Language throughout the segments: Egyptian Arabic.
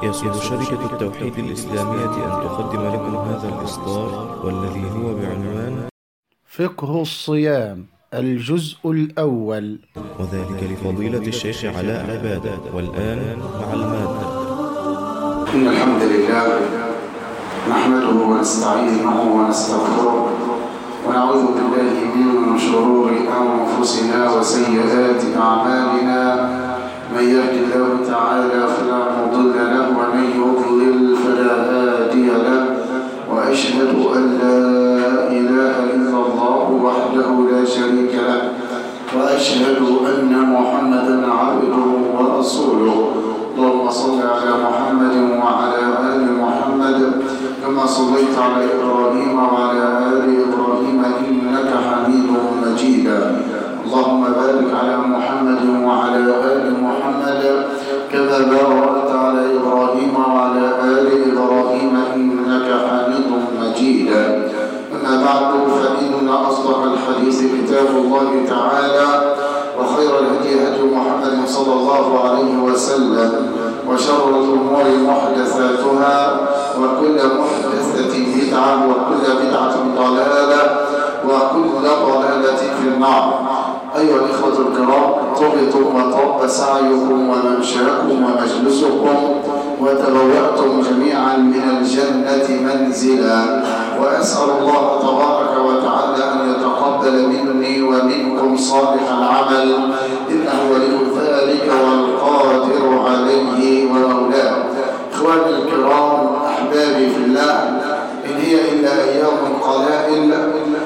يسر شركة التوحيد الإسلامية أن تقدم لكم هذا الإصدار والذي هو بعنوان فقه الصيام الجزء الأول وذلك لفضيلة الشيخ علاء عبادة والآن مع المادة إن الحمد لله نحمده ونستعينه ونستغفره ونعوذ بالله من شرور أنفسنا وسيئات أعمالنا من يهد الله تعالى فلا مضل له ومن يضلل فلا هادي له وأشهد أن لا إله إلا الله وحده لا شريك له وأشهد أن محمدا عبده ورسوله اللهم صل على محمد وعلى آل محمد كما صليت على إبراهيم وعلى آل إبراهيم إنك حميد مجيد اللهم بارك على محمد وعلى آل محمد كما باركت على إبراهيم وعلى آل إبراهيم إنك حميد مجيد أما بعد فإن أصدق الحديث كتاب الله تعالى وخير الهدي هدي محمد صلى الله عليه وسلم وشر الأمور محدثاتها وكل محدثة بدعة وكل بدعة ضلالة وكل ضلالة في النار أيها الإخوة الكرام طبتم وطب سعيكم وممشاكم ومجلسكم وتبوأتم جميعا من الجنة منزلا وأسأل الله تبارك وتعالى أن يتقبل مني ومنكم صالح العمل إنه ولي ذلك والقادر عليه ومولاه إخواني الكرام أحبابي في الله إن هي إلا أيام قلائل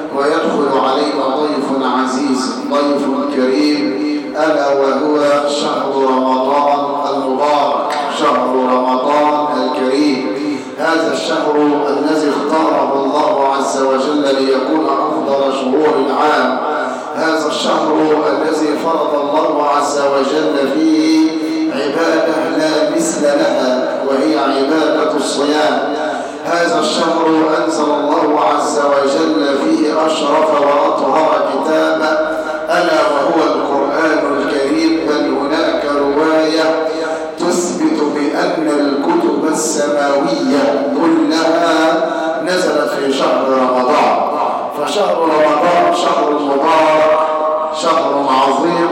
ويدخل علينا ضيف عزيز ضيف كريم ألا وهو شهر رمضان المبارك شهر رمضان الكريم هذا الشهر الذي اختاره الله عز وجل ليكون أفضل شهور العام هذا الشهر الذي فرض الله عز وجل فيه عبادة لا مثل لها وهي عبادة الصيام هذا الشهر أنزل الله عز وجل فيه أشرف وأطهر كتابا ألا وهو القرآن الكريم بل هناك رواية تثبت بأن الكتب السماوية كلها نزلت في شهر رمضان فشهر رمضان شهر مبارك شهر عظيم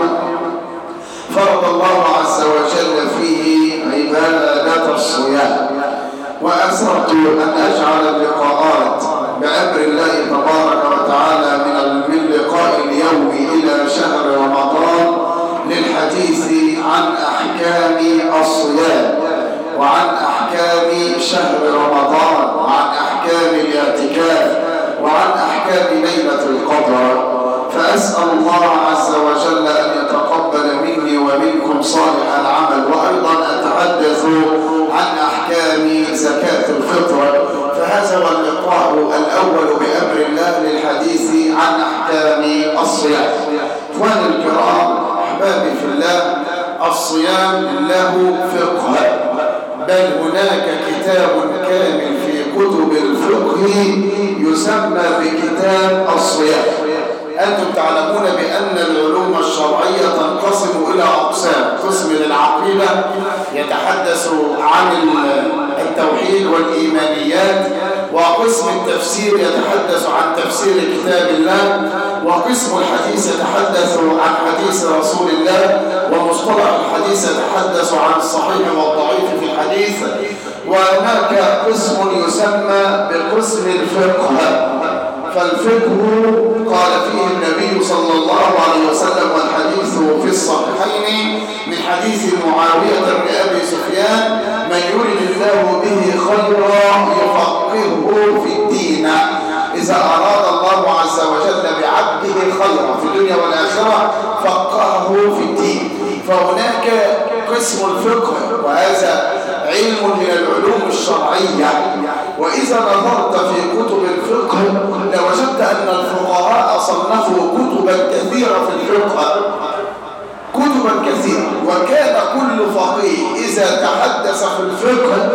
فرض الله عز وجل فيه عبادة الصيام وأسرت أن أجعل اللقاءات بأمر الله تبارك وتعالى من من لقاء اليوم إلى شهر رمضان للحديث عن أحكام الصيام وعن أحكام شهر رمضان وعن أحكام الاعتكاف وعن أحكام ليلة القدر فأسأل الله عز وجل أن يتقبل مني ومنكم صالح العمل وأيضا أتحدث عن أحكام زكاة الفطر فهذا هو اللقاء الأول بأمر الله للحديث عن أحكام الصيام إخواني الكرام أحبابي في الله الصيام له فقه بل هناك كتاب كامل في كتب الفقه يسمى بكتاب الصيام أنتم تعلمون بأن العلوم الشرعية تنقسم إلى أقسام قسم للعقيدة يتحدث عن التوحيد والإيمانيات وقسم التفسير يتحدث عن تفسير كتاب الله وقسم الحديث يتحدث عن حديث رسول الله ومصطلح الحديث يتحدث عن الصحيح والضعيف في الحديث وهناك قسم يسمى بقسم الفقه فالفقه قال فيه النبي صلى الله عليه وسلم والحديث في الصحيحين من حديث معاوية بن أبي سفيان من يرد الله به خيرا يفقهه في الدين إذا أراد الله عز وجل بعبده خيرا في الدنيا والآخرة فقهه في الدين فهناك قسم الفقه وهذا علم من العلوم الشرعية وإذا نظرت في كتب الفقه لوجدت أن الفقهاء صنفوا كتبا كثيرة في الفقه كتبا كثيرة وكان كل فقيه إذا تحدث في الفقه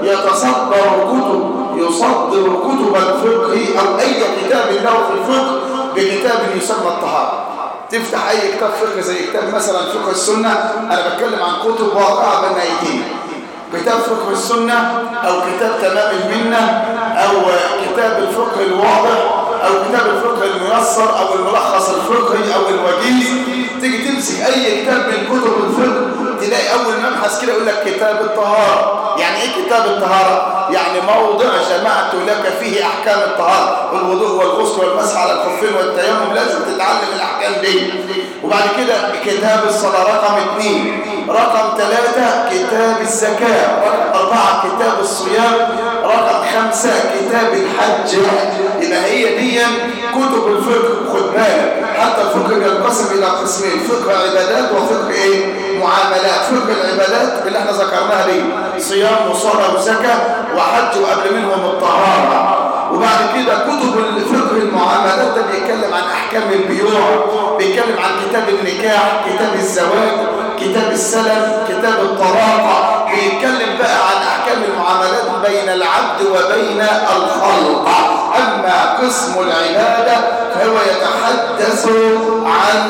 يتصدر كتب يصدر كتب الفقه أو أي كتاب له في الفقه بكتاب يسمى الطهارة تفتح أي كتاب فقه زي كتاب مثلا فقه السنة أنا بتكلم عن كتب واقعة بين أيدينا كتاب فقه السنة أو كتاب تمام المنة أو كتاب الفقه الواضح أو كتاب الفقه الميسر أو الملخص الفقهي أو الوجيز تيجي تمسك أي كتاب من كتب الفقه تلاقي أول مبحث كده يقول لك كتاب الطهارة يعني إيه كتاب الطهارة؟ يعني موضع جمعت لك فيه أحكام الطهارة الوضوء والغسل والمسح على الخفين والتيمم لازم تتعلم الأحكام دي وبعد كده كتاب الصلاة رقم اثنين رقم ثلاثة كتاب الزكاة رقم أربعة كتاب الصيام رقم خمسة كتاب الحج يبقى هي دي كتب الفقه خد بالك حتى الفقه ينقسم إلى قسمين فقه عبادات وفقه إيه؟ معاملات فقه العبادات اللي احنا ذكرناها دي صيام وصلاة وزكاة وحج وقبل منهم الطهارة وبعد كده كتب الفقه المعاملات ده بيتكلم عن أحكام البيوع بيتكلم عن كتاب النكاح كتاب الزواج كتاب السلم كتاب الطلاق بيتكلم بقى عن أحكام المعاملات بين العبد وبين الخلق أما قسم العبادة فهو يتحدث عن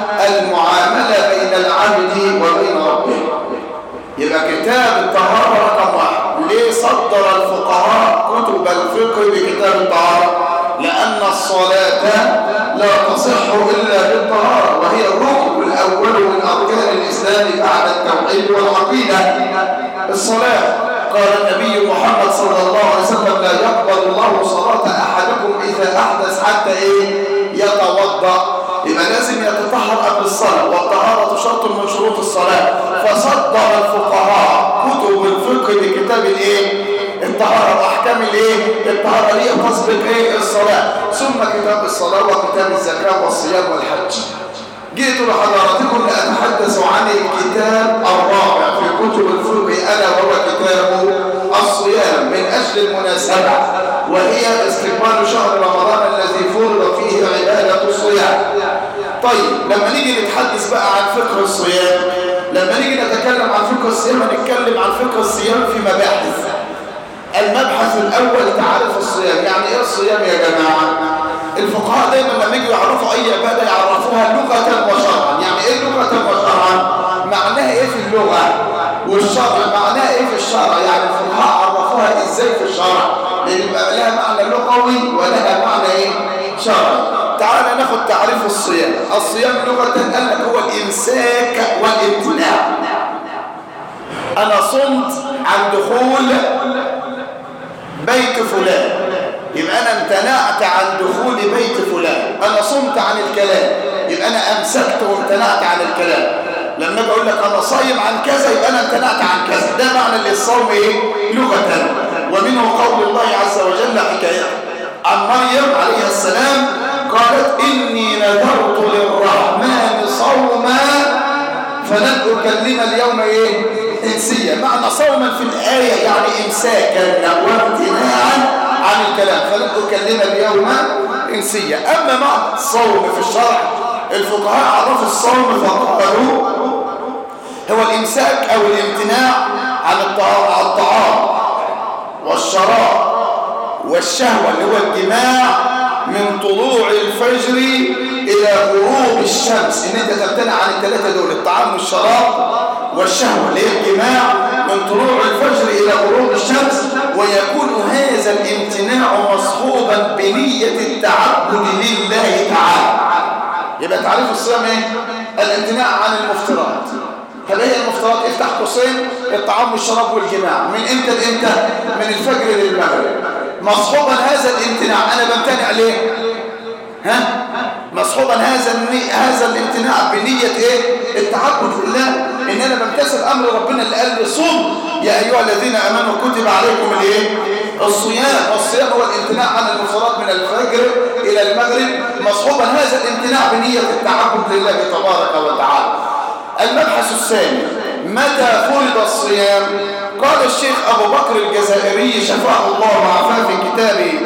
المعاملة بين العبد وبين ربه يبقى كتاب الطهارة رقم واحد ليه صدر الفقهاء كتب الفقه بكتاب الطهارة لأن الصلاة لا تصح إلا بالطهارة وهي الركن الأول من أركان الإسلام بعد التوحيد والعقيدة الصلاة قال النبي محمد صلى الله عليه وسلم لا يقبل الله صلاة أحدكم إذا أحدث حتى إيه يتوضأ يبقى لازم يتطهر قبل الصلاة والطهارة شرط من شروط الصلاة فصدر الفقهاء كتب الفقه بكتاب الايه الطهارة واحكام الايه الطهارة ليه تسبق ايه الصلاة ثم كتاب الصلاة وكتاب الزكاة والصيام والحج جئت لحضراتكم لأتحدث عن الكتاب الرابع في كتب الفقه ألا وهو كتاب الصيام من أجل المناسبة وهي استقبال شهر رمضان الذي فرض فيه عبادة الصيام طيب لما نيجي نتحدث بقى عن فقه الصيام لما نيجي نتكلم عن فقه الصيام هنتكلم عن فقه الصيام في مباحث المبحث الأول تعريف الصيام يعني إيه الصيام يا جماعة الفقهاء دايما لما يجوا يعرفوا أي عبادة يعرفوها لغة وشرعا يعني إيه لغة وشرعا معناها إيه في اللغة والشرع معناها إيه في الشرع يعني الفقهاء عرفوها إزاي في الشرع لأن لها معنى لغوي ولها معنى إيه شرعي تعال ناخد تعريف الصيام الصيام لغة قال لك هو الإمساك والامتناع أنا صمت عن دخول بيت فلان يبقى أنا امتنعت عن دخول بيت فلان أنا صمت عن الكلام يبقى أنا أمسكت وامتنعت عن الكلام لما أجي أقول لك أنا صايم عن كذا يبقى أنا امتنعت عن كذا ده معنى للصوم إيه؟ لغة ومنه قول الله عز وجل حكاية عن مريم عليه السلام قالت إني نذرت للرحمن صوما فلن أكلم اليوم إيه؟ إنسيا معنى صوما في الآية يعني إمساكا وامتناعا عن الكلام فلن أكلم اليوم إنسيا أما معنى الصوم في الشرع الفقهاء عرفوا الصوم فقالوا هو الإمساك أو الامتناع عن الطعام والشراب والشهوة اللي هو الجماع من طلوع الفجر إلى غروب الشمس إن أنت تمتنع عن الثلاثة دول الطعام والشراب والشهوة اللي هي الجماع من طلوع الفجر إلى غروب الشمس ويكون هذا الامتناع مصحوبا بنية التعبد لله تعالى يبقى تعريف الصيام ايه؟ الامتناع عن المفترات طب ايه المفترات افتح قوسين الطعام والشراب والجماع من امتى لامتى من الفجر للمغرب مصحوبا هذا الامتناع انا بمتنع ليه ها مصحوبا هذا الني... هذا الامتناع بنيه ايه التعبد لله ان انا بمتثل امر ربنا اللي قال لي صوم يا ايها الذين امنوا كتب عليكم الايه الصيام والصيام هو الامتناع عن المفترات من الفجر الى المغرب مصحوبا هذا الامتناع بنيه التعبد لله تبارك وتعالى المبحث الثاني متى فرض الصيام قال الشيخ أبو بكر الجزائري شفاه الله وعافاه في كتابه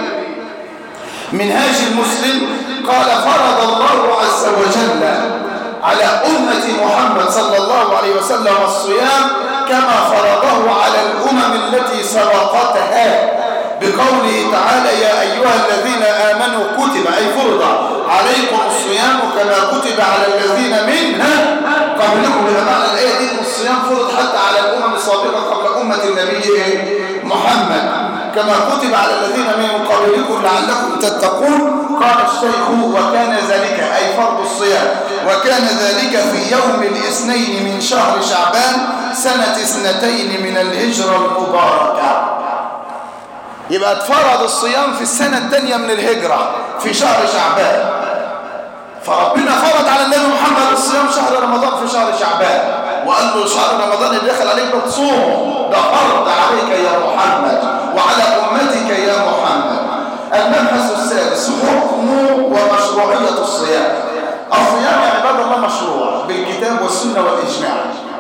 منهاج المسلم قال فرض الله عز وجل على أمة محمد صلى الله عليه وسلم الصيام كما فرضه على الأمم التي سبقتها بقوله تعالى يا أيها الذين آمنوا كتب أي فرض عليكم الصيام كما كتب على الذين منها قبلكم بمعنى الآية دي الصيام فرض حتى على الأمم السابقة قبل أمة النبي محمد كما كتب على الذين من قبلكم لعلكم تتقون قال الشيخ وكان ذلك أي فرض الصيام وكان ذلك في يوم الاثنين من شهر شعبان سنة اثنتين من الهجرة المباركة يبقى اتفرض الصيام في السنة الثانية من الهجرة في شهر شعبان فربنا فرض على النبي محمد الصيام شهر رمضان في شهر شعبان وقال له شهر رمضان اللي دخل عليك بتصومه ده فرض عليك يا محمد وعلى أمتك يا محمد المبحث السادس حكم ومشروعية الصيام الصيام يا عباد الله مشروع بالكتاب والسنة والإجماع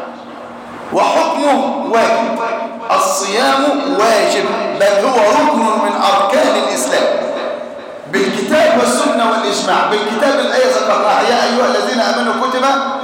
وحكمه واجب الصيام واجب بل هو ركن من أركان الإسلام بالكتاب والسنة والإجماع بالكتاب الآية ذكرناها يا أيها الذين آمنوا كتب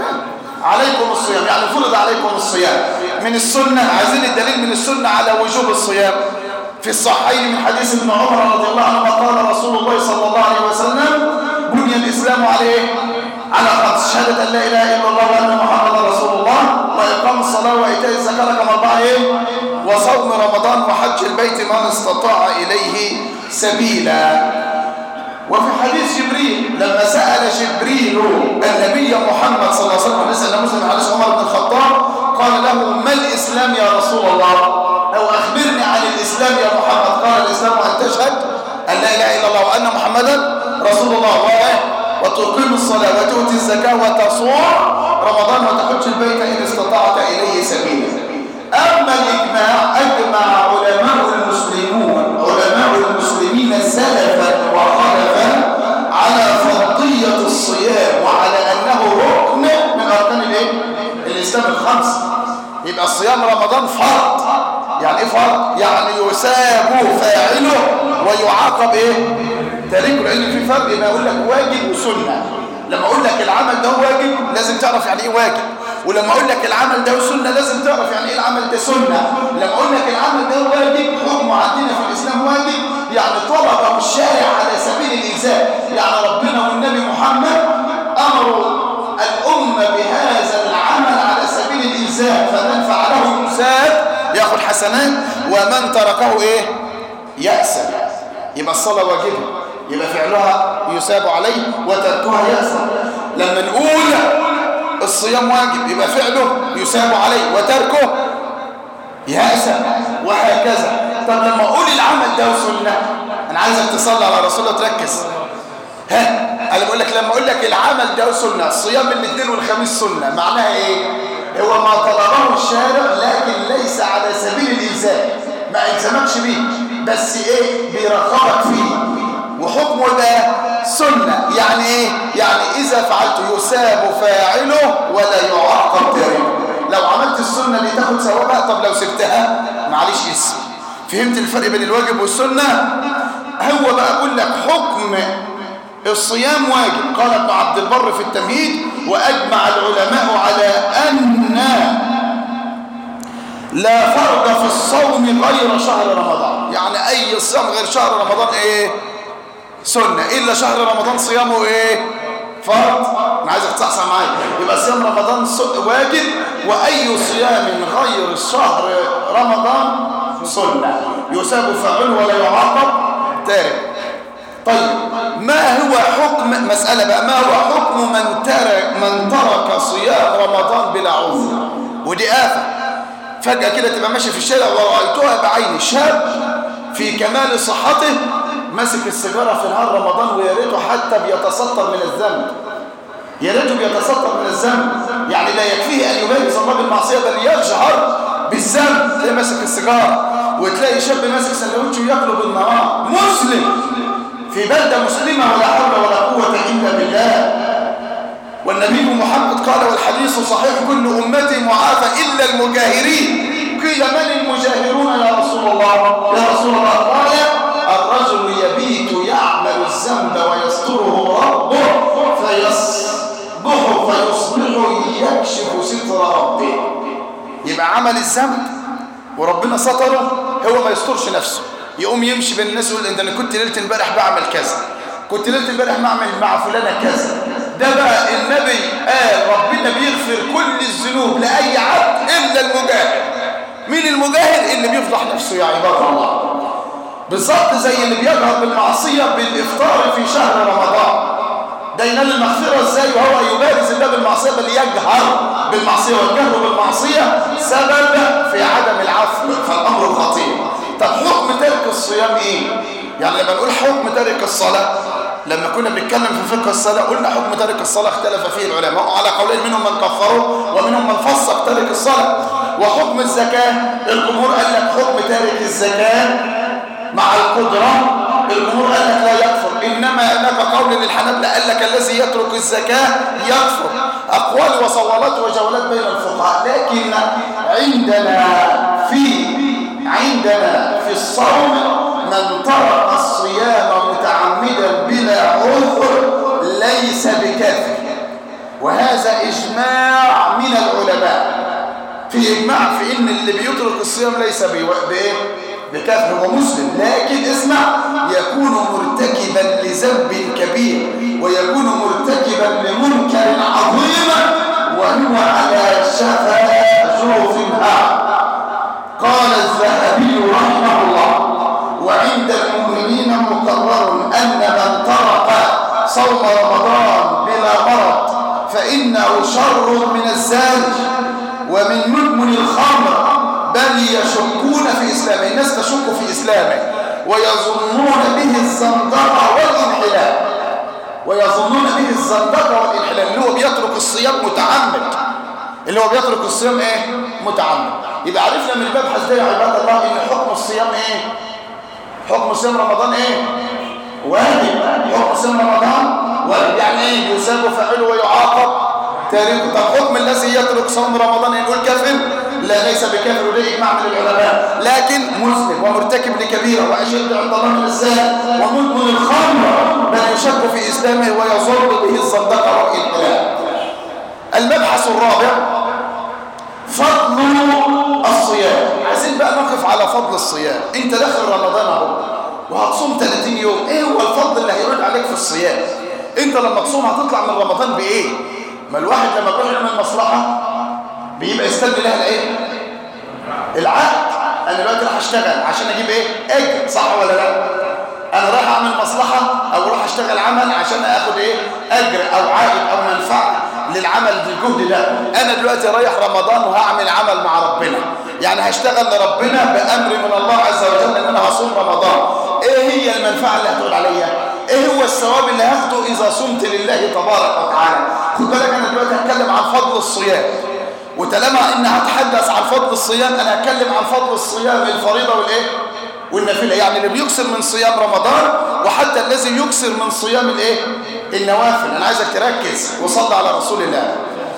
عليكم الصيام يعني فرض عليكم الصيام من السنة عايزين الدليل من السنة على وجوب الصيام في الصحيحين من حديث ابن عمر رضي الله عنه قال رسول الله صلى الله عليه وسلم بني الإسلام عليه على خمس شهادة أن لا إله إلا الله وأن محمدا رسول الله وإقام الصلاة وإيتاء الزكاة كما أربعة إيه؟ وصوم رمضان وحج البيت من استطاع إليه سبيلا وفي حديث جبريل لما سأل جبريل النبي محمد صلى الله عليه وسلم نسأل مسلم حديث عمر بن الخطاب قال له ما الإسلام يا رسول الله أو أخبرني عن الإسلام يا محمد قال الإسلام أن تشهد أن لا إله إلا الله وأن محمدا رسول الله وتقيم الصلاة وتؤتي الزكاة وتصوم رمضان وتحج البيت إن استطعت إليه سبيلا أما الإجماع أجمع علماء المسلمون علماء المسلمين سلفا وخلفا على فرضية الصيام وعلى أنه ركن من أركان الإيه؟ الإسلام الخمس يبقى الصيام رمضان فرض يعني إيه فرض؟ يعني يساب فاعله ويعاقب إيه؟ تاريخه لأن في فرق ما أقول لك واجب وسنة لما أقول لك العمل ده واجب لازم تعرف يعني إيه واجب ولما اقول لك العمل ده سنه لازم تعرف يعني ايه العمل ده سنه لما اقول لك العمل ده واجب حكمه عندنا في الاسلام واجب يعني طلبه الشارع على سبيل الالزام يعني ربنا والنبي محمد امروا الامه بهذا العمل على سبيل الالزام فمن فعله يساب ياخذ حسنات ومن تركه ايه يأسى يبقى الصلاه واجبه يبقى فعلها يساب عليه وتركها يأسى لما نقول الصيام واجب يبقى فعله يساب عليه وتركه يأسى وهكذا طب لما اقول العمل ده سنه انا عايزك تصلي على رسول الله تركز ها انا بقول لك لما اقول لك العمل ده سنه الصيام الاثنين والخميس سنه معناها ايه هو ما طلبه الشارع لكن ليس على سبيل الالزام ما الزمكش بيه بس ايه بيرغبك فيه وحكمه ده سنة يعني ايه يعني اذا فعلت يساب فاعله ولا يعاقب تاركه لو عملت السنة اللي تاخد ثوابها طب لو سبتها معلش اسم فهمت الفرق بين الواجب والسنة هو بقى اقول لك حكم الصيام واجب قال ابن عبد البر في التمهيد واجمع العلماء على ان لا فرض في الصوم غير شهر رمضان يعني اي صيام غير شهر رمضان ايه سنة إلا شهر رمضان صيامه إيه فرض أنا عايزك تصحصح معايا يبقى صيام رمضان واجب وأي صيام غير شهر رمضان سنة يساب فاعله ولا يعاقب تارك طيب ما هو حكم مسألة بقى ما هو حكم من ترك من ترك صيام رمضان بلا عذر ودي آفة فجأة كده تبقى ماشي في الشارع ورأيتها بعيني شاب في كمال صحته ماسك السيجاره في نهار رمضان ويا ريته حتى بيتستر من الذنب يا ريته بيتستر من الذنب يعني لا يكفيه ان يبين الله بالمعصيه بل يجهر بالذنب تلاقي ماسك السيجاره وتلاقي شاب ماسك سندوتش وياكله بالنهار مسلم في بلده مسلمه ولا حول ولا قوه الا بالله والنبي محمد قال والحديث صحيح كل امتي معافى الا المجاهرين قيل من المجاهرون يا رسول الله يا رسول الله قال الرجل يبيت يعمل الذنب ويستره ربه فيصبح فيصبح يكشف ستر ربه يبقى عمل الذنب وربنا ستره هو ما يسترش نفسه يقوم يمشي بين الناس يقول انت انا كنت ليله امبارح بعمل كذا كنت ليله امبارح بعمل مع فلانه كذا ده بقى النبي قال ربنا بيغفر كل الذنوب لاي عبد الا المجاهد مين المجاهر اللي بيفضح نفسه يا عباد الله بالظبط زي اللي بيجهر بالمعصية بالإفطار في شهر رمضان ده ينال المغفرة ازاي وهو يبارز الله بالمعصية بل يجهر بالمعصية والجهر بالمعصية سبب في عدم العفو فالأمر خطير طب حكم ترك الصيام ايه؟ يعني لما نقول حكم ترك الصلاة لما كنا بنتكلم في فقه الصلاة قلنا حكم ترك الصلاة اختلف فيه العلماء على قولين منهم من كفروا ومنهم من فسق ترك الصلاة وحكم الزكاة الجمهور قال لك حكم تارك الزكاة مع القدرة الجمهور قال لك لا يكفر إنما هناك قول للحنابلة قال لك الذي يترك الزكاة يكفر أقوال وصولات وجولات بين الفقهاء لكن عندنا في عندنا في الصوم من ترك الصيام متعمدا بلا عذر ليس بكافر وهذا إجماع من العلماء في إجماع في إن اللي بيترك الصيام ليس بإيه؟ بكافر هو مسلم لكن اسمع يكون مرتكبا لذنب كبير ويكون مرتكبا لمنكر عظيم وهو على شفا جوف هار قال الذهبي رحمه الله وعند المؤمنين مقرر أن من ترك صوم رمضان بلا مرض فإنه شر من الزاني ومن مدمن الخمر بل يشكون في إسلامه الناس تشك في إسلامه ويظنون به الزندقة والانحلال ويظنون به الزندقة والانحلال اللي هو بيترك الصيام متعمد اللي هو بيترك الصيام ايه متعمد يبقى عرفنا من المبحث ده يا عباد الله ان حكم الصيام ايه حكم صيام رمضان ايه واجب حكم صيام رمضان واجب يعني ايه يساب فاعله ويعاقب تاريخه طب حكم الذي يترك صوم رمضان يقول كافر لا ليس بكافر وده اجماع من العلماء لكن مسلم ومرتكب لكبيره واشد عند الله من الزنا ومدمن الخمر بل يشك في اسلامه ويظن به الزندقه والانقلاب المبحث الرابع فضل الصيام عايزين بقى نقف على فضل الصيام انت داخل رمضان اهو وهتصوم 30 يوم ايه هو الفضل اللي هيرد عليك في الصيام انت لما تصوم هتطلع من رمضان بايه ما الواحد لما بيروح يعمل مصلحه بيبقى يستلم لها الايه العقد انا دلوقتي راح اشتغل عشان اجيب ايه اجر صح ولا لا انا رايح اعمل مصلحه او راح اشتغل عمل عشان اخد ايه اجر او عائد او منفعه للعمل بالجهد ده انا دلوقتي رايح رمضان وهعمل عمل مع ربنا يعني هشتغل لربنا بامر من الله عز وجل ان انا هصوم رمضان ايه هي المنفعه اللي هتقول عليا ايه هو الثواب اللي هاخده اذا صمت لله تبارك وتعالى خد بالك انا دلوقتي هتكلم عن فضل الصيام وطالما ان هتحدث عن فضل الصيام انا هتكلم عن فضل الصيام الفريضه والايه والنافله يعني اللي بيكسر من صيام رمضان وحتى الذي يكسر من صيام الايه النوافل انا عايزك تركز وصل على رسول الله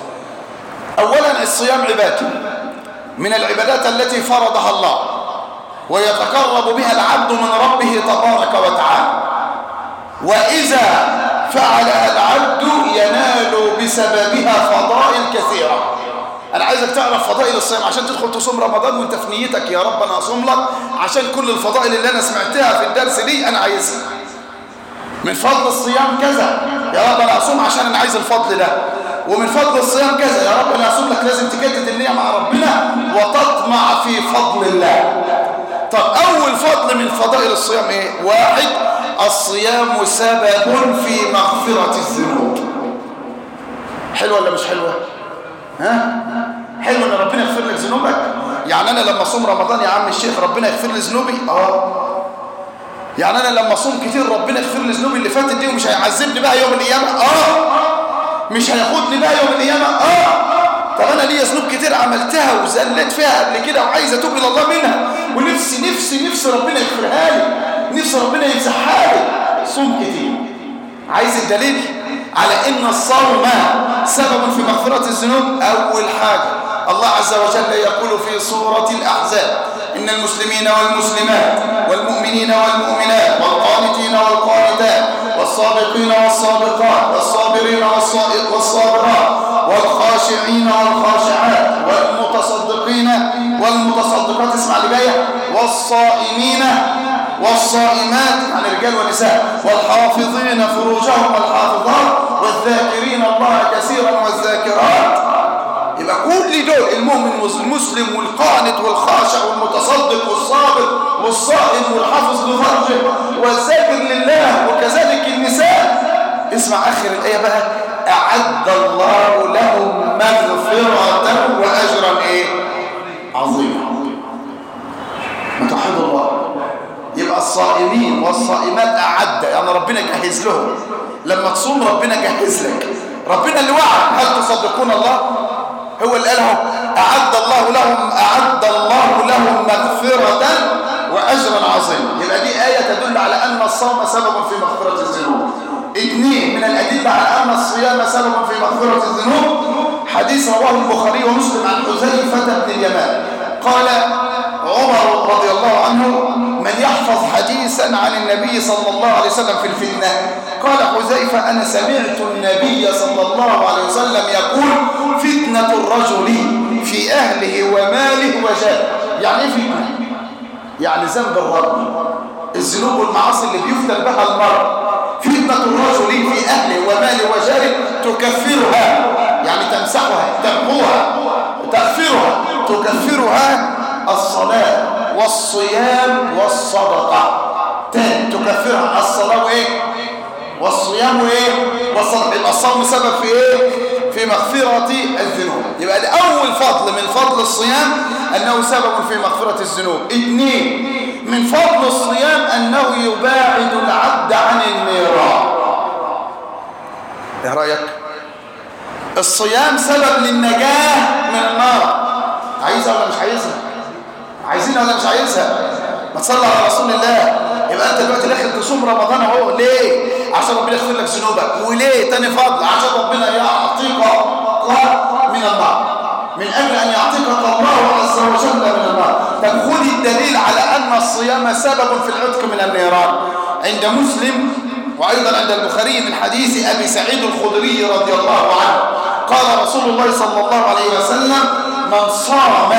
اولا الصيام عباده من العبادات التي فرضها الله ويتقرب بها العبد من ربه تبارك وتعالى واذا فعلها العبد ينال بسببها فضائل كثيره انا عايزك تعرف فضائل الصيام عشان تدخل تصوم رمضان وانت في نيتك يا رب انا اصوم لك عشان كل الفضائل اللي انا سمعتها في الدرس دي انا عايزها من فضل الصيام كذا يا رب انا اصوم عشان انا عايز الفضل ده ومن فضل الصيام كذا يا رب انا اصوم لك لازم تجدد النيه مع ربنا وتطمع في فضل الله طب اول فضل من فضائل الصيام ايه واحد الصيام سبب في مغفرة الذنوب حلوة ولا مش حلوة ها حلو ان ربنا يغفر لك ذنوبك يعني انا لما اصوم رمضان يا عم الشيخ ربنا يغفر لي ذنوبي اه يعني انا لما اصوم كتير ربنا يغفر لي ذنوبي اللي فاتت دي ومش هيعذبني بقى يوم القيامه اه مش هياخدني بقى يوم القيامه اه طب انا ليا ذنوب كتير عملتها وزلت فيها قبل كده وعايز اتوب الى الله منها ونفسي نفسي نفسي ربنا يغفرها لي نفسي ربنا يمسحها لي صوم كتير عايز الدليل على ان الصوم سبب في مغفرة الذنوب اول حاجة الله عز وجل يقول في سورة الاحزاب ان المسلمين والمسلمات والمؤمنين والمؤمنات والقانتين والقانتات والصادقين والصادقات والصابرين والصابرات والخاشعين والخاشعات والمتصدقين والمتصدقات اسمع اللي جايه والصائمين والصائمات عن رجال ونساء والحافظين فروجهم والحافظات والذاكرين الله كثيرا والذاكرات يبقى كل دول المؤمن والمسلم والقانت والخاشع والمتصدق والصابر والصائم والحافظ لفرجه والذاكر لله وكذلك النساء اسمع آخر الآية بقى أعد الله لهم مغفرة وأجرا إيه عظيما متوحد الله يبقى الصائمين والصائمات أعد يعني ربنا جهز لهم لما تصوم ربنا جهز لك ربنا اللي وعد هل تصدقون الله هو اللي قاله أعد الله لهم أعد الله لهم مغفرة وأجرا عظيما يبقى دي آية تدل على أن الصوم سبب في مغفرة الذنوب اثنين من الأدلة على أن الصيام سبب في مغفرة الذنوب حديث رواه البخاري ومسلم عن حذيفة بن اليمان قال عمر رضي الله عنه من يحفظ حديثا عن النبي صلى الله عليه وسلم في الفتنة قال حذيفة أنا سمعت النبي صلى الله عليه وسلم يقول فتنة الرجل في أهله وماله وجاله يعني ايه فتنة؟ يعني ذنب الرب الذنوب والمعاصي اللي بيفتن بها المرء فتنة الرجل في أهله وماله وجاره تكفرها يعني تمسحها تمحوها تغفرها تكفرها الصلاة والصيام والصدقة تاني تكفرها الصلاة وإيه والصيام وإيه والصدقة يبقى الصوم سبب في إيه في مغفرة الذنوب يبقى ده أول فضل من فضل الصيام أنه سبب في مغفرة الذنوب اثنين من فضل الصيام أنه يباعد العبد عن النيران ايه رأيك الصيام سبب للنجاة من النار عايزها ولا مش عايزها عايزينها ولا مش عايزها ما تصلي على رسول الله يبقى انت دلوقتي داخل تصوم رمضان اهو ليه عشان ربنا يغفر لك ذنوبك وليه تاني فضل عشان ربنا يعطيك من النار من اجل ان يعطيك الله عز وجل من النار طب خذ الدليل على ان الصيام سبب في العتق من النيران عند مسلم وايضا عند البخاري من حديث ابي سعيد الخدري رضي الله عنه قال رسول الله صلى الله عليه وسلم من صام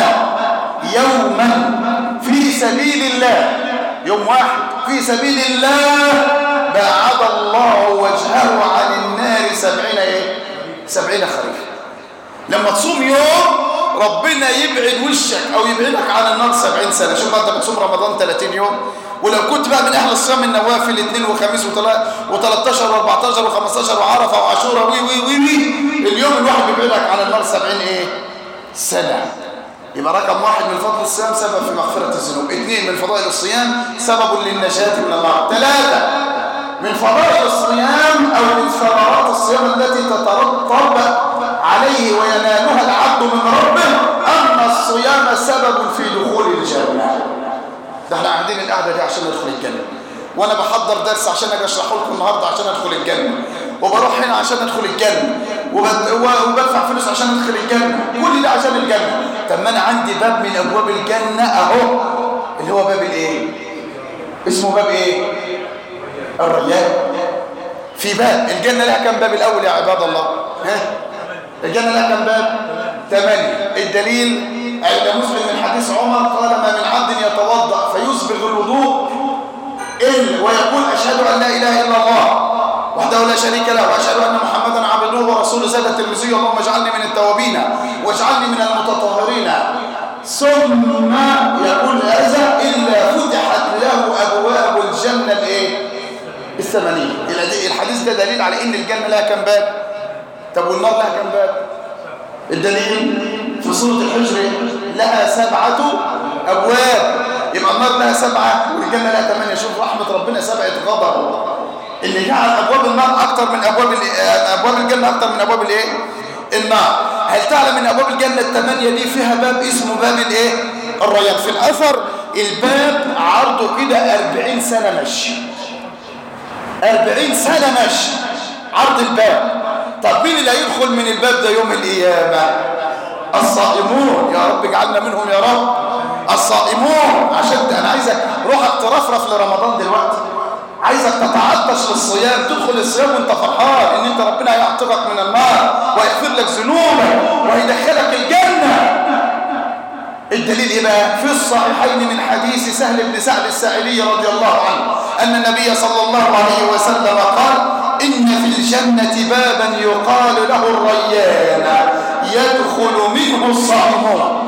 يوما في سبيل الله يوم واحد في سبيل الله باعد الله وجهه عن النار سبعين ايه سبعين خريف لما تصوم يوم ربنا يبعد وشك او يبعدك عن النار سبعين سنة شوف انت بتصوم رمضان 30 يوم ولو كنت بقى من اهل الصيام النوافل اثنين وخميس و13 و14 و15 وعرفه وعاشوره وي وي وي وي اليوم الواحد بيبعدك عن النار 70 ايه سنة يبقى رقم واحد من فضل الصيام سبب في مغفرة الذنوب اثنين من فضائل الصيام سبب للنجاة من النار ثلاثة من فضائل الصيام أو من ثمرات الصيام التي تترتب عليه وينالها العبد من ربه أن الصيام سبب في دخول الجنة ده احنا قاعدين القعدة دي عشان ندخل الجنة وانا بحضر درس عشان اجي اشرحه لكم النهارده عشان ادخل الجنة وبروح هنا عشان ادخل الجنة وبدفع فلوس عشان ادخل الجنة كل ده عشان الجنة طب ما انا عندي باب من ابواب الجنة اهو اللي هو باب الايه اسمه باب ايه الريان في باب الجنة لها كم باب الاول يا عباد الله ها الجنة لها كم باب ثمانية الدليل عند مسلم من حديث عمر قال ما من عبد يتوضأ فيسبغ الوضوء إلا ويقول أشهد أن لا إله إلا الله وحده لا شريك له وأشهد أن محمدا عبده ورسوله زاد الترمذي اللهم اجعلني من التوابين واجعلني من المتطهرين ثم يقول هذا إلا فتحت له أبواب الجنة الإيه؟ الثمانية الحديث ده دليل على إن الجنة لها كم باب طب والنار لها كم باب الدليل في سورة الحجر لها سبعة أبواب يبقى النار لها سبعة والجنة لها ثمانية شوف رحمة ربنا سبعة غضب اللي جعل أبواب النار أكتر من أبواب أبواب الجنة أكتر من أبواب الإيه؟ النار هل تعلم ان أبواب الجنة الثمانية دي فيها باب اسمه باب الإيه؟ الريان في الأثر الباب عرضه كده 40 سنة مشي 40 سنة مشي عرض الباب طب مين اللي هيدخل من الباب ده يوم القيامة الصائمون يا رب اجعلنا منهم يا رب الصائمون عشان انا عايزك روحك ترفرف لرمضان دلوقتي عايزك تتعطش للصيام تدخل الصيام وانت فرحان ان انت ربنا هيعتقك من النار ويغفر لك ذنوبك ويدخلك الجنة الدليل ايه بقى في الصحيحين من حديث سهل بن سعد الساعدي رضي الله عنه ان النبي صلى الله عليه وسلم قال إن في الجنة بابا يقال له الريان يدخل منه الصائمون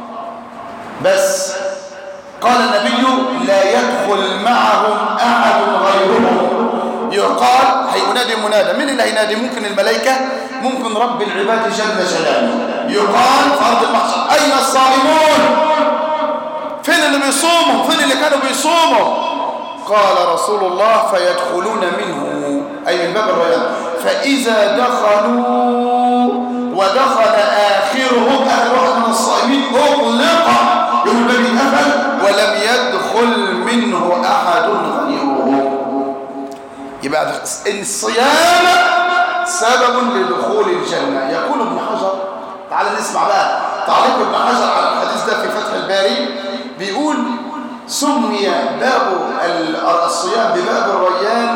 بس قال النبي لا يدخل معهم أحد غيرهم يقال هينادي منادى من اللي هينادي ممكن الملائكة ممكن رب العباد جل جلاله يقال في أرض المحشر أين الصائمون فين اللي بيصوموا فين اللي كانوا بيصوموا قال رسول الله فيدخلون منه أي من باب الريان فإذا دخلوا ودخل آخرهم آخر واحد من الصائمين أغلق يوم الباب اتقفل ولم يدخل منه أحد غيره يبقى الصيام سبب لدخول الجنة يقول ابن حجر تعال نسمع بقى تعليق ابن حجر على الحديث ده في فتح الباري بيقول سمي باب الصيام بباب الريان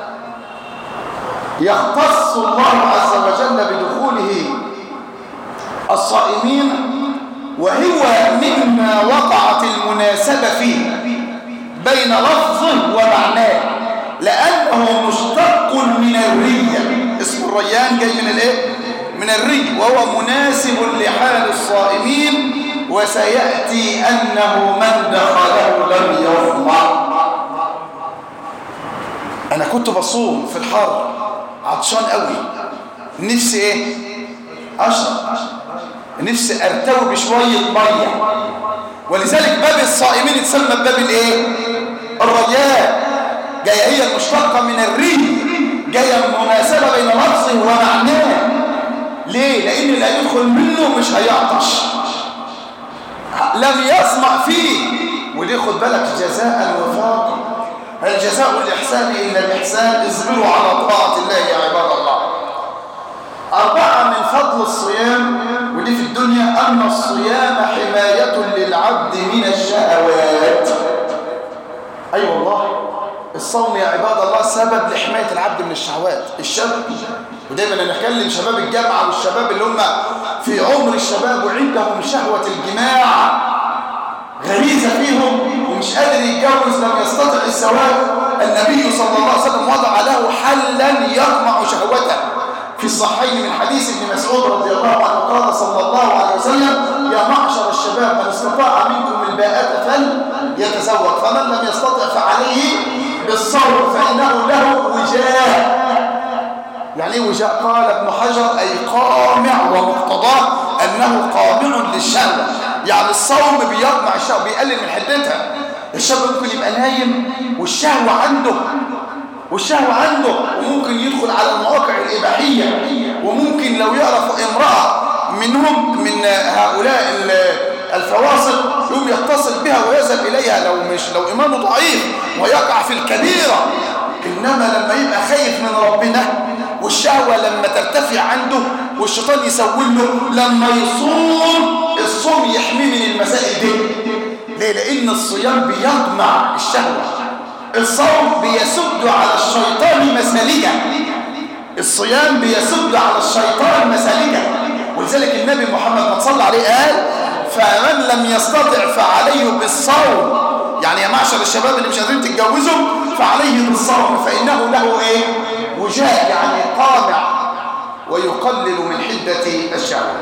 يختص الله عز وجل بدخوله الصائمين وهو مما وقعت المناسبة فيه بين لفظه ومعناه لأنه مشتق من الرية اسم الريان جاي من الايه؟ من الري وهو مناسب لحال الصائمين وسيأتي أنه من دخله لم يظمأ أنا كنت بصوم في الحر عطشان قوي نفسي إيه؟ أشرب نفسي أرتوي بشوية مية ولذلك باب الصائمين اتسمى باب الإيه؟ الرجاء جاية هي المشتقة من الري جاية مناسبة بين لفظه ومعناه ليه؟ لأن اللي هيدخل منه مش هيعطش لم يسمع فيه وليه خد بالك جزاء وفاقا هل جزاء الإحسان إلا الإحسان اصبروا على طاعة الله يا عباد الله أربعة من فضل الصيام ودي في الدنيا أن الصيام حماية للعبد من الشهوات أي أيوة والله الصوم يا عباد الله سبب لحماية العبد من الشهوات الشاب ودايما انا نتكلم شباب الجامعة والشباب اللي هم في عمر الشباب وعندهم شهوة الجماع غريزة فيهم ومش قادر يتجوز لم يستطع الزواج النبي صلى الله عليه وسلم وضع له حلا يطمع شهوته في الصحيح من حديث ابن مسعود رضي الله عنه قال صلى الله عليه وسلم يا معشر الشباب من استطاع منكم الباءة فليتزوج فمن لم يستطع فعليه بالصوم فإنه له وجاه يعني ايه وجاه قال ابن حجر أي قامع ومقتضاه أنه قامع للشهوة يعني الصوم بيطمع الشهوة بيقلل من حدتها الشاب ممكن يبقى نايم والشهوة عنده والشهوة عنده وممكن يدخل على المواقع الإباحية وممكن لو يعرف امرأة منهم من هؤلاء الفواصل يقوم يتصل بها ويذهب إليها لو مش لو إيمانه ضعيف ويقع في الكبيرة إنما لما يبقى خايف من ربنا والشهوة لما ترتفع عنده والشيطان يسول له لما يصوم الصوم يحميه من المسائل دي ليه؟ لأن الصيام بيطمع الشهوة الصوم بيسد على الشيطان مسالكه الصيام بيسد على الشيطان مسالكه ولذلك النبي محمد ما صلى عليه قال فمن لم يستطع فعليه بالصوم يعني يا معشر الشباب اللي مش قادرين تتجوزوا فعليه بالصوم فإنه له ايه وجاء يعني قامع ويقلل من حدة الشهوة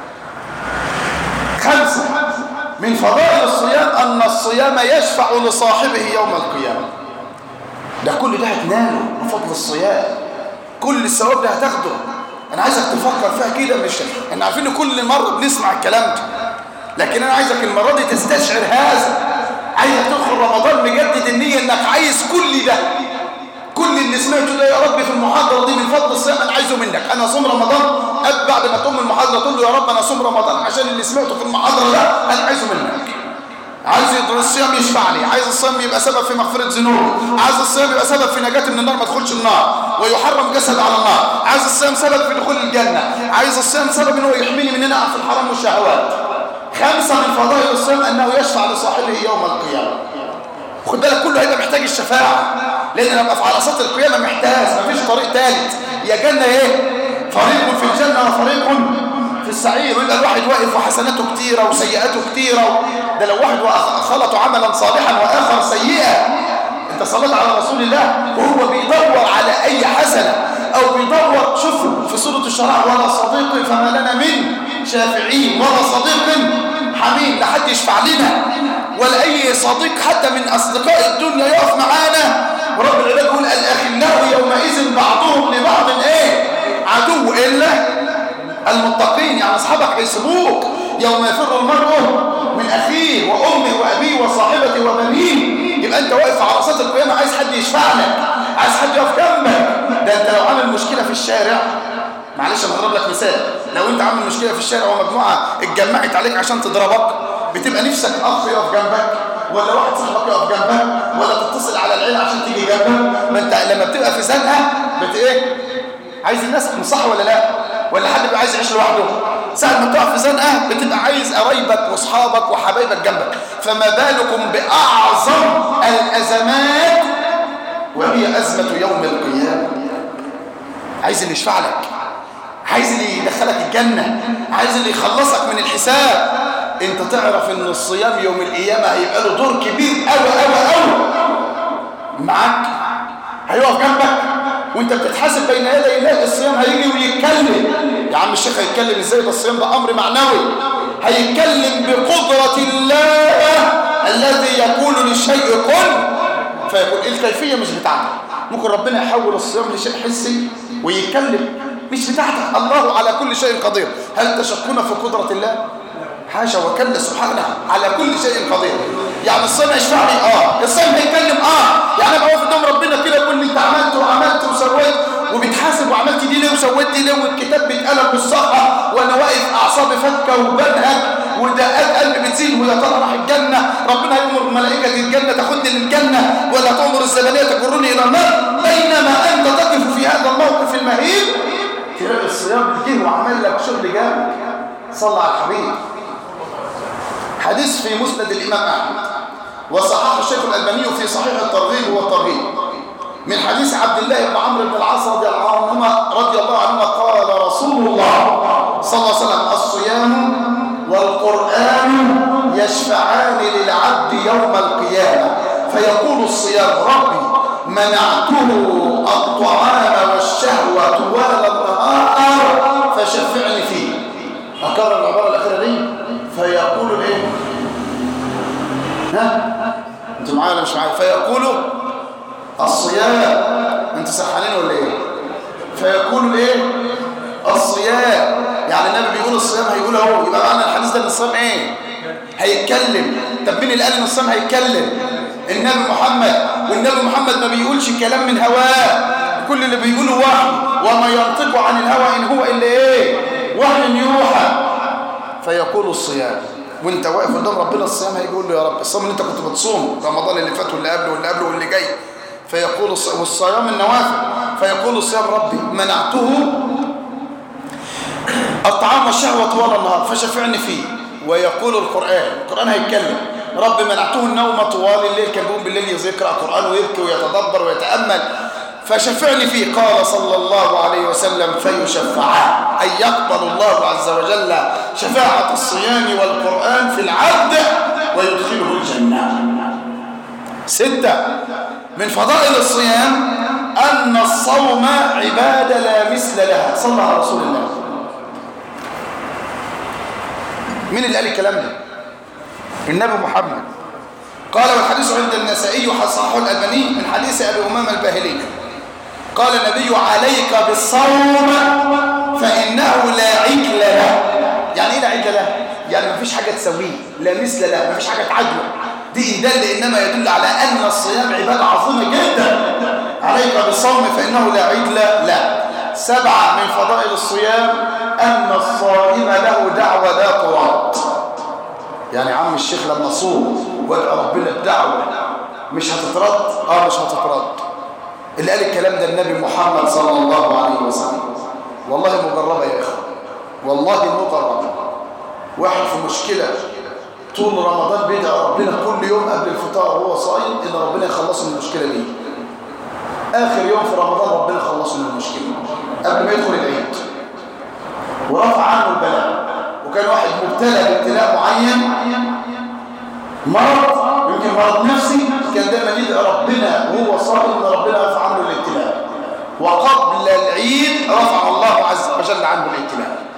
خمسة من فضائل الصيام أن الصيام يشفع لصاحبه يوم القيامة ده كل ده هتناله بفضل الصيام كل الثواب ده هتاخده انا عايزك تفكر فيها كده مش احنا عارفين ان كل مره بنسمع الكلام ده لكن انا عايزك المره دي تستشعر هذا عايزك تدخل رمضان مجدد النيه انك عايز كل ده كل اللي سمعته ده يا رب في المحاضره دي من فضل الصيام انا عايزه منك انا صوم رمضان بعد ما تقوم المحاضره تقول له يا رب انا صوم رمضان عشان اللي سمعته في المحاضره ده انا عايزه منك عايز الصيام يشفعني عايز الصيام يبقى سبب في مغفرة ذنوب عايز الصيام يبقى سبب في نجاة من النار ما تدخلش النار ويحرم جسد على النار عايز الصيام سبب في دخول الجنة عايز الصيام سبب انه يحميني من ان في الحرام والشهوات خمسة من فضائل الصيام انه يشفع لصاحبه يوم القيامة خد بالك كله هيبقى محتاج الشفاعة لان لما في عرصات القيامة محتاج مفيش طريق ثالث يا جنة ايه فريق في الجنة وفريق في السعير ويبقى الواحد واقف وحسناته كتيرة وسيئاته كتيرة ده لو واحد خلط عملا صالحا وآخر سيئا انت صليت على رسول الله وهو بيدور على أي حسنة أو بيدور شوفوا في سورة الشرع ولا صديق فما لنا من شافعي ولا صديق حميم لا حد يشفع لنا ولا أي صديق حتى من أصدقاء الدنيا يقف معانا ورب العباد يقول الأخلاء يومئذ بعضهم لبعض إيه عدو إلا المتقين يعني أصحابك هيسيبوك يوم يفر المرء من أخيه وأمه وأبيه وصاحبته وبنيه يبقى أنت واقف على رصات القيامة عايز حد يشفع لك عايز حد يقف جنبك ده أنت لو عامل مشكلة في الشارع معلش انا هضرب لك مثال لو انت عامل مشكله في الشارع ومجموعه اتجمعت عليك عشان تضربك بتبقى نفسك اخ يقف جنبك ولا واحد صاحبك يقف جنبك ولا تتصل على العيله عشان تيجي جنبك ما انت لما بتبقى في زنقه بت ايه عايز الناس صح ولا لا ولا حد بيبقى عايز يعيش لوحده ساعه ما تقف في زنقه بتبقى عايز قرايبك واصحابك وحبايبك جنبك فما بالكم باعظم الازمات وهي ازمه يوم القيامه عايز اللي يشفع لك عايز اللي يدخلك الجنة عايز اللي يخلصك من الحساب انت تعرف ان الصيام يوم القيامة هيبقى له دور كبير قوي قوي قوي معاك هيقف جنبك وانت بتتحاسب بين يدي الله الصيام هيجي ويتكلم يا عم الشيخ هيتكلم ازاي ده الصيام ده امر معنوي هيتكلم بقدرة الله الذي يقول للشيء كن فيقول الكيفية مش بتاعتك ممكن ربنا يحول الصيام لشيء حسي ويتكلم مش بتاعتك الله على كل شيء قدير هل تشكون في قدرة الله حاشا وكلا سبحانه على كل شيء قدير يعني الصيام يشفع لي اه الصيام هيتكلم اه يعني ابقى واقف قدام ربنا كده يقول لي انت عملت وعملت وسويت وبتحاسب وعملت دي ليه وسويت دي ليه والكتاب بيتقلب بالصحة وانا واقف اعصابي فكه وبنهج ودقات قلبي بتزيد ويا ترى راح الجنه ربنا يامر ملائكه الجنه تاخدني للجنه ولا تامر الزبانيه تجرني الى النار بينما انت تقف في هذا الموقف المهيب تلاقي الصيام جه وعمل لك شغل جامد صلى على الحبيب حديث في مسند الامام احمد وصححه الشيخ الالباني في صحيح الترغيب والترهيب من حديث عبد الله بن عمرو بن العاص رضي الله عنهما رضي الله عنهما قال رسول الله صلى الله عليه وسلم الصيام والقرآن يشفعان للعبد يوم القيامة فيقول الصيام ربي منعته الطعام والشهوة طوال النهار فشفعني فيه أكرر العبارة الأخيرة دي فيقول الايه ها انتوا معايا ولا مش معايا فيقول الصيام انت سرحانين ولا ايه فيقول ايه الصيام يعني النبي بيقول الصيام هيقول اهو يبقى معنى الحديث ده ان الصيام ايه هيتكلم طب مين اللي قال ان الصيام هيتكلم النبي محمد والنبي محمد ما بيقولش كلام من هواه كل اللي بيقوله وحي وما ينطق عن الهوى ان هو الا ايه وحي يوحى فيقول الصيام وانت واقف قدام ربنا الصيام هيقول له يا رب الصيام اللي انت كنت بتصوم رمضان اللي فات واللي قبله واللي قبله واللي جاي فيقول الصيام والصيام النوافل فيقول الصيام ربي منعته الطعام والشهوة طوال النهار فشفعني فيه ويقول القرآن القرآن هيتكلم رب منعته النوم طوال الليل كان بيقوم بالليل يقرأ قرآن ويبكي ويتدبر ويتأمل فشفعني فيه قال صلى الله عليه وسلم فيشفعان أي يقبل الله عز وجل شفاعة الصيام والقرآن في العبد ويدخله الجنة ستة من فضائل الصيام أن الصوم عبادة لا مثل لها صلى على رسول الله مين اللي قال الكلام ده النبي محمد قال والحديث عند النسائي وحصحه الألباني من حديث أبي أمام الباهلي قال النبي عليك بالصوم فإنه لا عجل له يعني إيه لا عجل له؟ يعني ما فيش حاجة تسويه لا مثل له ما فيش حاجة تعجله دي إن دل إنما يدل على أن الصيام عبادة عظيمة جدا عليك بالصوم فإنه لا عجل له سبعة من فضائل الصيام أن الصائم له دعوة لا تراد يعني عم الشيخ لما صوم وادعى ربنا الدعوة مش هتترد اه مش هتترد اللي قال الكلام ده النبي محمد صلى الله عليه وسلم والله مجربة يا اخوة والله مجربة واحد في مشكلة طول رمضان بيدعى ربنا كل يوم قبل الفطار وهو صايم ان ربنا يخلصه من المشكلة دي اخر يوم في رمضان ربنا خلصه من المشكلة قبل ما يدخل العيد ورفع عنه البلاء وكان واحد مبتلى بابتلاء معين مرض يمكن مرض نفسي كان دايما يدعي ربنا وهو صائم ان ربنا يرفع عنه الابتلاء وقبل العيد رفع الله عز وجل عنه الابتلاء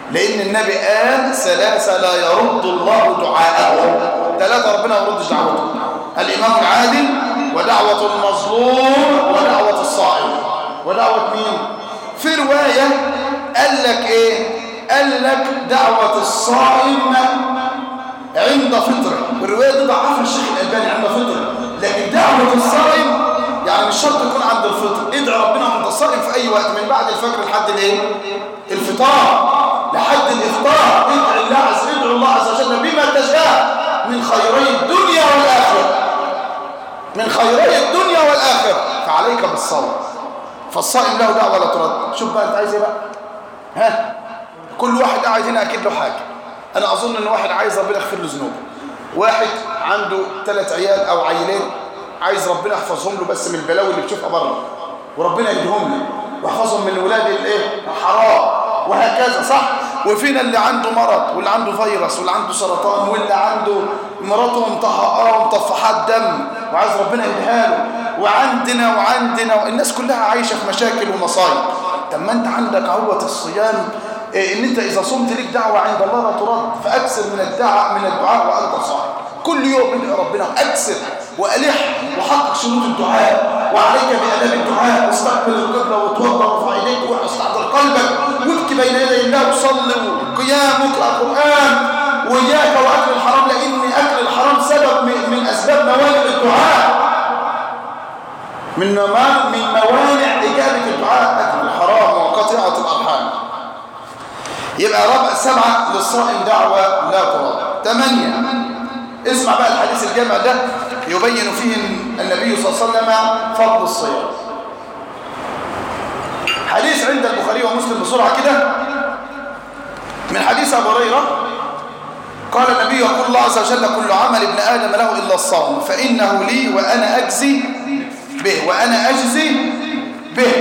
لأن النبي قال ثلاثة لا يرد الله دعاءهم ثلاثة ربنا ما يردش دعوتهم الإمام العادل ودعوة المظلوم ودعوة الصائم ودعوة مين؟ في رواية قال لك إيه؟ قال لك دعوة الصائم عند فطره والرواية دي ضعفها الشيخ الألباني عند فطره لكن دعوة الصائم يعني مش شرط تكون عند الفطر ادعي ربنا وانت صائم في أي وقت من بعد الفجر لحد الايه؟ الفطار لحد الإفطار ادعي الله عز ادعو الله عز وجل بما تشاء من خيري الدنيا والآخرة من خيري الدنيا والآخرة فعليك بالصوم فالصائم له دعوة لا ترد شوف بقى انت عايز ايه بقى ها كل واحد قاعد هنا اكيد له حاجة انا اظن ان واحد عايز ربنا يغفر له ذنوبه واحد عنده ثلاث عيال او عيلين عايز ربنا يحفظهم له بس من البلاوي اللي بتشوفها بره وربنا يديهم له ويحفظهم من ولاد الايه الحرام وهكذا صح وفينا اللي عنده مرض واللي عنده فيروس واللي عنده سرطان واللي عنده مراته مطهقاه ومطفحات دم وعايز ربنا يديها له وعندنا وعندنا الناس كلها عايشه في مشاكل ومصايب طب ما انت عندك عوة الصيام إيه ان انت اذا صمت ليك دعوه عند الله لا ترد فاكثر من الدعاء من الدعاء وانت صائم كل يوم ادعي ربنا واكثر والح وحقق شروط الدعاء وعليك باداب الدعاء واستقبل القبله وتوضا وارفع ايديك واستحضر قلبك وابكي بين يدي الله وصلي وقيام واقرا قران واياك واكل الحرام لان اكل الحرام سبب من اسباب موانع الدعاء من من موانع اجابه الدعاء اكل الحرام وقطيعه الارحام يبقى رابع سبعه للصائم دعوه لا ترد ثمانيه اسمع بقى الحديث الجامع ده يبين فيه النبي صلى الله عليه وسلم فضل الصيام حديث عند البخاري ومسلم بسرعة كده من حديث أبو هريرة قال النبي يقول الله عز وجل كل عمل ابن آدم له إلا الصوم فإنه لي وأنا أجزي به وأنا أجزي به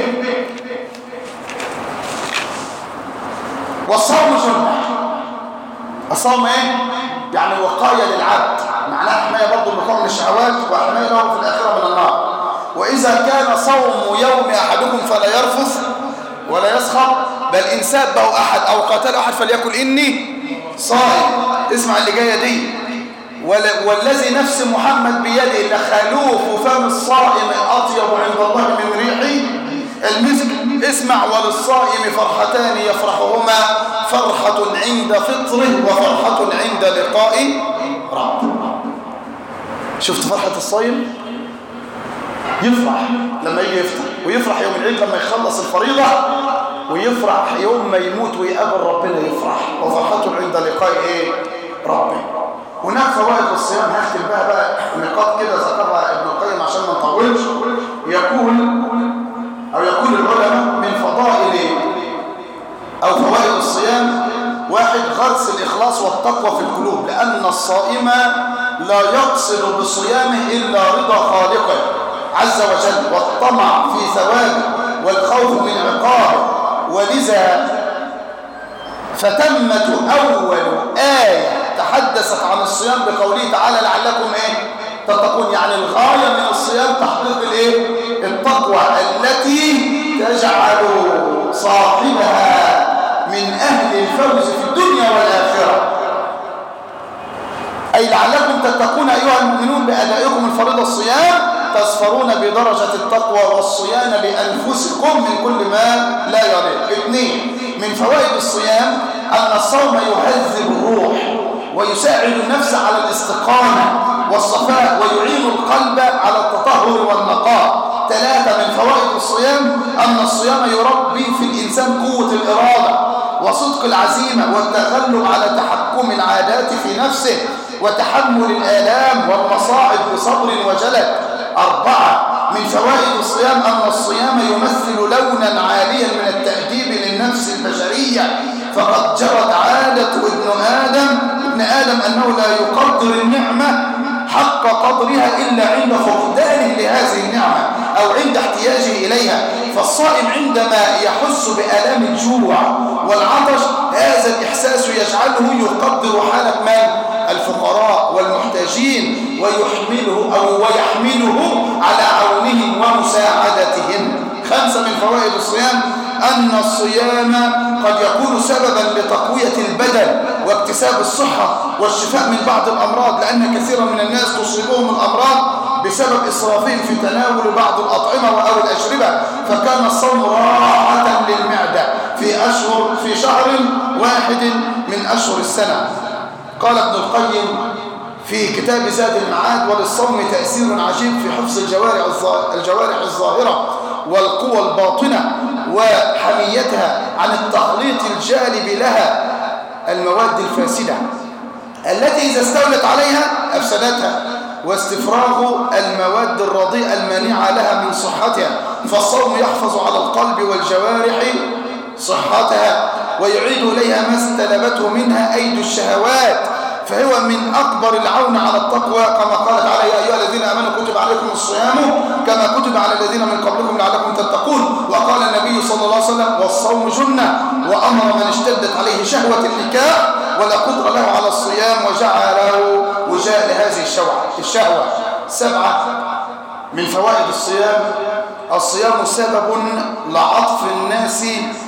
والصوم جنة الصوم ايه؟ يعني وقاية للعبد معناها حماية برضه الوقاية من الشهوات وحماية له في الآخرة من النار وإذا كان صوم يوم أحدكم فلا يرفث ولا يسخر بل إن سابه أحد أو قاتل أحد فليقل إني صائم اسمع اللي جاية دي والذي نفس محمد بيده لخلوف فم الصائم أطيب عند الله من ريح المسك اسمع وللصائم فرحتان يفرحهما فرحة عند فطره وفرحة عند لقاء رب شفت فرحة الصائم يفرح لما يجي يفطر ويفرح يوم العيد لما يخلص الفريضة ويفرح يوم ما يموت ويقابل ربنا يفرح وفرحته عند لقاء ايه ربي هناك فوائد الصيام هختم بها بقى نقاط كده ذكرها ابن القيم عشان ما نطولش يقول او يقول العلماء من فضائل او فوائد الصيام واحد غرس الاخلاص والتقوى في القلوب لان الصائم لا يقصد بصيامه الا رضا خالقه عز وجل والطمع في ثوابه والخوف من عقابه ولذا فتمت أول آية تحدثت عن الصيام بقوله تعالى لعلكم إيه تتقون يعني الغاية من الصيام تحقيق الإيه التقوى التي تجعل صاحبها من أهل الفوز في الدنيا والآخرة أي لعلكم تتقون أيها المؤمنون بأدائكم الفريضة الصيام تسفرون بدرجة التقوى والصيانة لأنفسكم من كل ما لا يليق اثنين من فوائد الصيام أن الصوم يهذب الروح ويساعد النفس على الاستقامة والصفاء ويعين القلب على التطهر والنقاء ثلاثة من فوائد الصيام أن الصيام يربي في الإنسان قوة الإرادة وصدق العزيمة والتغلب على تحكم العادات في نفسه وتحمل الآلام والمصاعب بصبر وجلد أربعة من فوائد الصيام أن الصيام يمثل لونا عاليا من التأديب للنفس البشرية فقد جرت عادة ابن آدم ابن آدم أنه لا يقدر النعمة حق قدرها إلا عند فقدانه لهذه النعمة أو عند احتياجه إليها فالصائم عندما يحس بآلام الجوع والعطش هذا الإحساس يجعله يقدر حالة من؟ الفقراء والمحتاجين ويحمله أو ويحمله على عونهم ومساعدتهم خمسة من فوائد الصيام أن الصيام قد يكون سببا لتقوية البدن واكتساب الصحة والشفاء من بعض الأمراض لأن كثيرا من الناس تصيبهم الأمراض بسبب إسرافهم في تناول بعض الأطعمة أو الأشربة فكان الصوم راحة للمعدة في أشهر في شهر واحد من أشهر السنة قال ابن القيم في كتاب زاد المعاد وللصوم تأثير عجيب في حفظ الجوارح الجوارح الظاهرة والقوى الباطنة وحميتها عن التخليط الجالب لها المواد الفاسدة التي إذا استولت عليها أفسدتها واستفراغ المواد الرضيئة المانعة لها من صحتها فالصوم يحفظ على القلب والجوارح صحتها ويعيد إليها ما استلبته منها أيد الشهوات فهو من أكبر العون على التقوى كما قال تعالى يا أيها الذين آمنوا كتب عليكم الصيام كما كتب على الذين من قبلكم لعلكم تتقون وقال النبي صلى الله عليه وسلم والصوم جنة وأمر من اشتدت عليه شهوة النكاح ولا قدر له على الصيام وجعله وجاء لهذه الشهوة سبعة من فوائد الصيام الصيام سبب لعطف الناس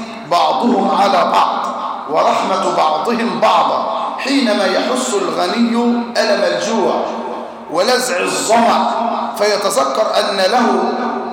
بعضهم على بعض ورحمة بعضهم بعضا حينما يحس الغني ألم الجوع ولزع الظمأ فيتذكر أن له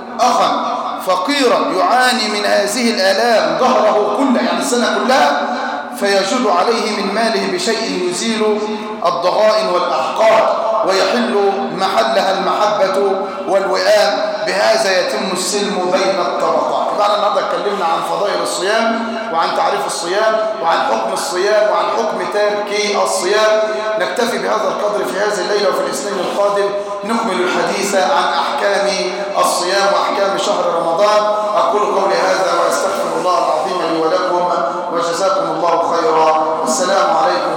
أخا فقيرا يعاني من هذه الآلام ظهره كله يعني السنة كلها فيجد عليه من ماله بشيء يزيل الضغائن والأحقاد ويحل محلها المحبة والوئام بهذا يتم السلم بين الطبقات طبعا النهارده اتكلمنا عن فضائل الصيام وعن تعريف الصيام وعن حكم الصيام وعن حكم تارك الصيام نكتفي بهذا القدر في هذه الليلة وفي الاثنين القادم نكمل الحديث عن أحكام الصيام وأحكام شهر رمضان أقول قولي هذا وأستغفر الله العظيم لي ولكم وجزاكم الله خيرا والسلام عليكم